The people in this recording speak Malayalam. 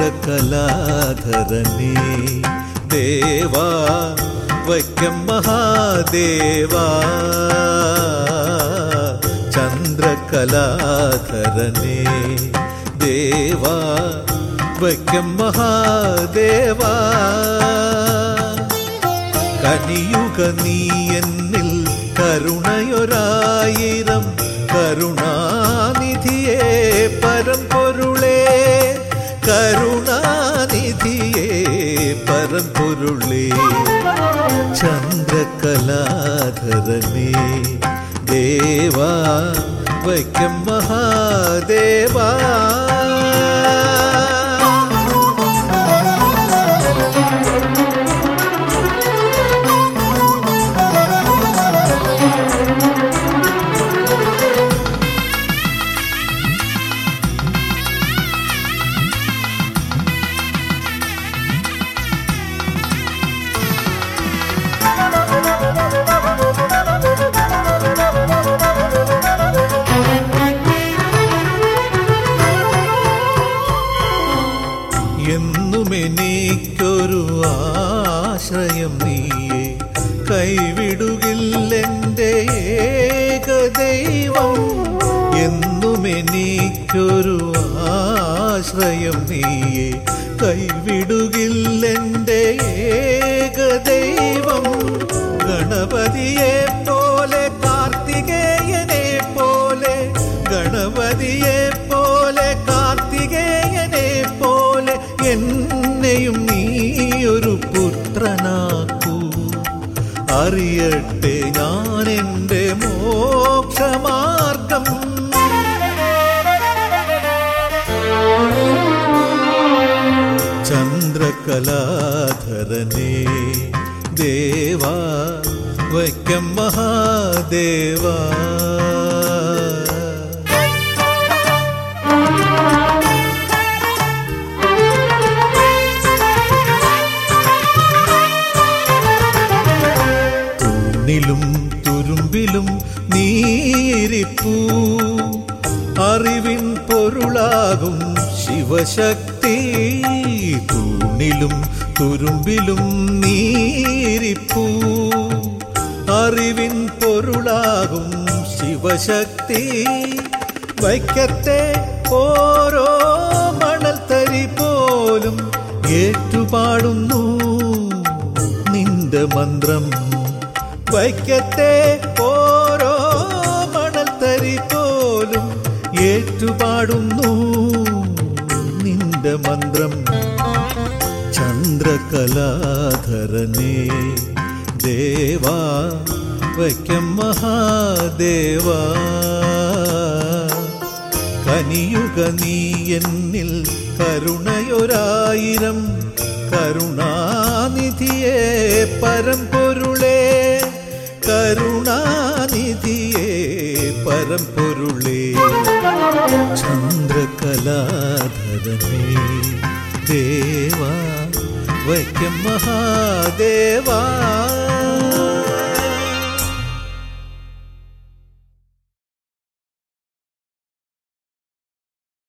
ചന്ദ്രകലാധരനേ ദേവാ വൈക്കം മഹാദേവാ ചന്ദ്രകലാധരനേ ദേവാ വൈക്കം മഹാദേവാ കനിയുക നീ എന്നിൽ കരുണയൊരായിരം കരുണാനിധിയെ പരമ്പൊരുളേ കരുണാനിധിയെ പരമ്പൊരുളേ ചന്ദ്രകലാധരനേ ദേവാ വൈക്കം മഹാദേവാ എന്നും എനിക്കൊരു ആശ്രയം നീയെ കൈവിടുകില്ലെൻ്റെ ഏകദൈവം എന്നും എനിക്കൊരു ആശ്രയം നീയെ കൈവിടുകില്ലെൻ്റെ ഏകദൈവം ഗണപതിയെ പോലെ കാർത്തികേയനെ പോലെ ഗണപതിയെ പോലെ കാർത്തികേയനെ പോലെ എന്നെയും നീയൊരു പുത്രനാക്കൂ അറിയട്ടെ ഞാൻ എൻ്റെ മോക്ഷമാർഗം ചന്ദ്രകലാധരനേ ദേവാ വൈക്കം മഹാദേവാ തൂണിലും തുരുമ്പിലും നീരിപ്പൂ അറിവിൻ പൊരുളാകും ശിവശക്തി തൂണിലും തുരുമ്പിലും നീരിപ്പൂ അറിവിൻ പൊരുളാകും ശിവശക്തി വൈക്കത്തെ ഓരോ മണൽത്തരി പോലും ഏറ്റുപാടുന്നു നിന്റെ മന്ത്രം വൈക്കത്തെ ഓരോ മണൽത്തരി പോലും ഏറ്റുപാടുന്നു നിന്റെ മന്ത്രം ചന്ദ്രകലാധരനേ ദേവാ വൈക്കം മഹാദേവാ കനിയുക നീ എന്നിൽ കരുണയൊരായിരം കരുണാനിധിയെ പരമ്പൊരുളേ കരുണാനിധിയെ പരമ്പൊരുളേ ചന്ദ്രകലാധരനേ ദേവാ വൈക്കം മഹാദേവാ